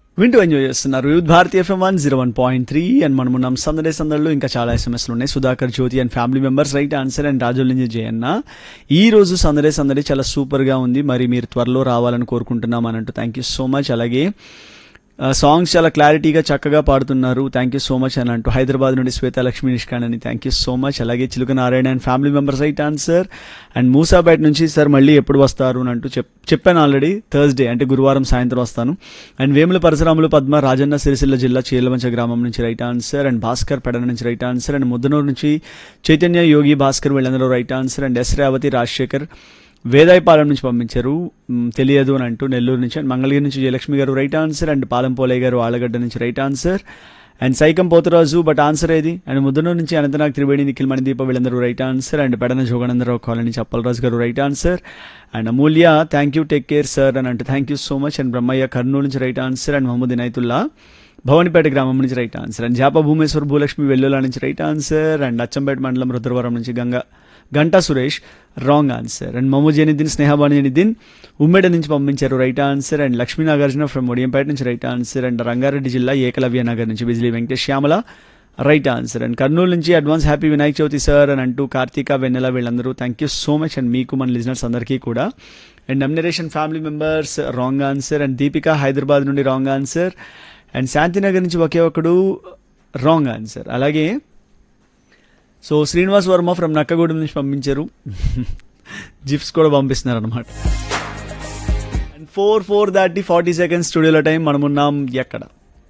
వింటూ ఎంజాయ్ చేస్తున్నారు youth Bharati FM one zero one point three and మనం ఉన్నాం సందడే సందడిలో ఇంకా చాలా ఎస్ఎంఎస్లు ఉన్నాయి Sudhakar Jyothi and family members right answer and Rajula నుంచి జయన్న ఈ రోజు సందడే సందడి చాలా సూపర్గా ఉంది మరి మీరు త్వరలో రావాలని కోరుకుంటున్నాం అని అంటూ థ్యాంక్ యూ సో మచ్ అలాగే సాంగ్స్ చాలా క్లారిటీగా చక్కగా పాడుతున్నారు థ్యాంక్ యూ సో మచ్ అని అంటూ హైదరాబాద్ నుండి శ్వేత లక్ష్మీ నిష్కాన్ అని థ్యాంక్ యూ సో మచ్ అలాగే Chiluka Narayana and family members right answer and Moosapet నుంచి సార్ మళ్ళీ ఎప్పుడు వస్తారు అని అంటూ చెప్ చెప్పాను ఆల్రెడీ థర్స్డే అంటే గురువారం సాయంత్రం వస్తాను అండ్ వేముల పరశురాములు పద్మ రాజన్న సిరిసిల్ల జిల్లా చీలమంచ గ్రామం నుంచి right answer and Bhaskar Pedana నుంచి రైట్ ఆన్సర్ అండ్ ముద్దనూరు నుంచి చైతన్య యోగి భాస్కర్ వీళ్ళందరూ right answer and S Revathi Rajasekhar Vedayapalem నుంచి పంపించారు మ్, తెలియదు అని అంటూ నెల్లూరు నుంచి అండ్ మంగళగిరి నుంచి జయలక్ష్మి గారు right answer and Palem Polaiah గారు ఆళ్ళగడ్డ నుంచి right answer and Saikam Potharaju but answer ఏది అండ్ ముద్దనూరు నుంచి అనంతనాగ్ త్రివేణి నిఖిల్ మణిదీప వీళ్ళందరూ right answer and Pedana Joganandarao colony నుంచి అప్పలరాజు గారు right answer and Amulya thank you take care sir అని అంటే thank you so much and Brahmaiah Kurnool నుంచి right answer and Mohammed Inayatullah Bhavanipeta గ్రామం నుంచి రైట్ ఆన్సర్ అండ్ జాప భూమేశ్వర్ భూలక్ష్మి వెల్లుల నుంచి రైట్ ఆన్సర్ అండ్ అచ్చంపేట మండలం రుద్రవరం నుంచి Ganga Ganta Suresh wrong answer and మమూ జనిదిన్ స్నేహబాను జనిదిన్ ఉమ్మడి నుంచి పంపించారు right answer and Lakshmi Nagarjuna from Odiyampeta నుంచి రైట్ ఆన్సర్ అండ్ రంగారెడ్డి జిల్లా ఏకలవ్య నగర్ నుంచి బిజిలీ Venkatesh Syamala right answer and Kurnool నుంచి advance happy Vinayaka Chavithi sir అని అంటూ కార్తీక వెన్నెల వీళ్ళందరూ thank you so much and మీకు మన లిజనర్స్ అందరికీ కూడా అండ్ నమ్నరేషన్ family members wrong answer and Deepika Hyderabad నుండి రాంగ్ ఆన్సర్ అండ్ శాంతినగర్ నుంచి ఒకే ఒకడు రాంగ్ ఆన్సర్ అలాగే సో శ్రీనివాస్ వర్మ ఫ్రమ్ నక్కగూడెం నుంచి పంపించారు జిప్స్ కూడా పంపిస్తున్నారు అనమాట అండ్ ఫోర్ ఫోర్ దాటి ఫార్టీ సెకండ్స్ స్టూడియోలో టైం మనమున్నాం ఎక్కడ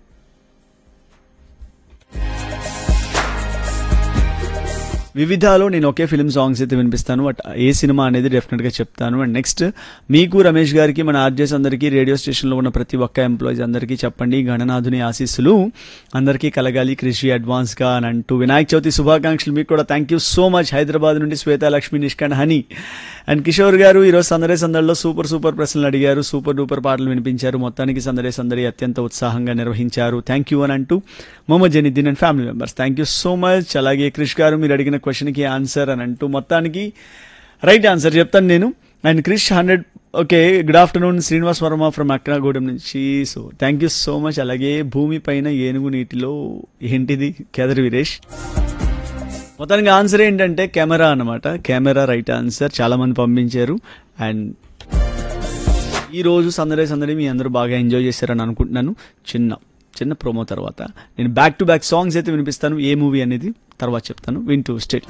వివిధాలో నేను ఒకే ఫిల్మ్ సాంగ్స్ అయితే వినిపిస్తాను బట్ ఏ సినిమా అనేది డెఫినెట్గా చెప్తాను అండ్ నెక్స్ట్ మీకు రమేష్ గారికి మన ఆర్జెస్ అందరికీ రేడియో స్టేషన్లో ఉన్న ప్రతి ఒక్క ఎంప్లాయీస్ అందరికీ చెప్పండి గణనాథుని ఆశీస్సులు అందరికీ కలగాలి కృషి అడ్వాన్స్గా అని అంటూ వినాయక చవితి శుభాకాంక్షలు మీకు కూడా thank you so much Hyderabad నుండి శ్వేత లక్ష్మి నిష్కాన్ హనీ అండ్ కిషోర్ గారు ఈరోజు సందడే సందడిలో సూపర్ సూపర్ ప్రశ్నలు అడిగారు సూపర్ డూపర్ పాటలు వినిపించారు మొత్తానికి సందడే సందడి అత్యంత ఉత్సాహంగా నిర్వహించారు థ్యాంక్ యూ అని అంటూ మొహమ్మద్ జనిద్దీన్ and family members thank you so much అలాగే క్రిష్ గారు మీరు అడిగిన క్వశ్చన్కి ఆన్సర్ అని అంటూ మొత్తానికి రైట్ ఆన్సర్ చెప్తాను నేను and Krish hundred okay good afternoon Srinivas Varma from Akragudem నుంచి so thank you so much అలాగే భూమి పైన ఏనుగు నీటిలో ఏంటిది కేదర్ వీరేష్ మొత్తానికి ఆన్సర్ ఏంటంటే కెమెరా అన్నమాట కెమెరా రైట్ ఆన్సర్ చాలా మంది పంపించారు అండ్ ఈ రోజు సందడే సందడి మీ అందరూ బాగా ఎంజాయ్ చేశారని అనుకుంటున్నాను చిన్న చిన్న ప్రోమో తర్వాత నేను బ్యాక్ టు బ్యాక్ సాంగ్స్ అయితే వినిపిస్తాను ఏ మూవీ అనేది తర్వాత చెప్తాను వింటూ స్టేట్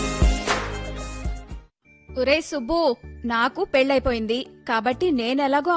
ఒరే సుబ్బు నాకు పెళ్ళైపోయింది కాబట్టి నేనెలాగో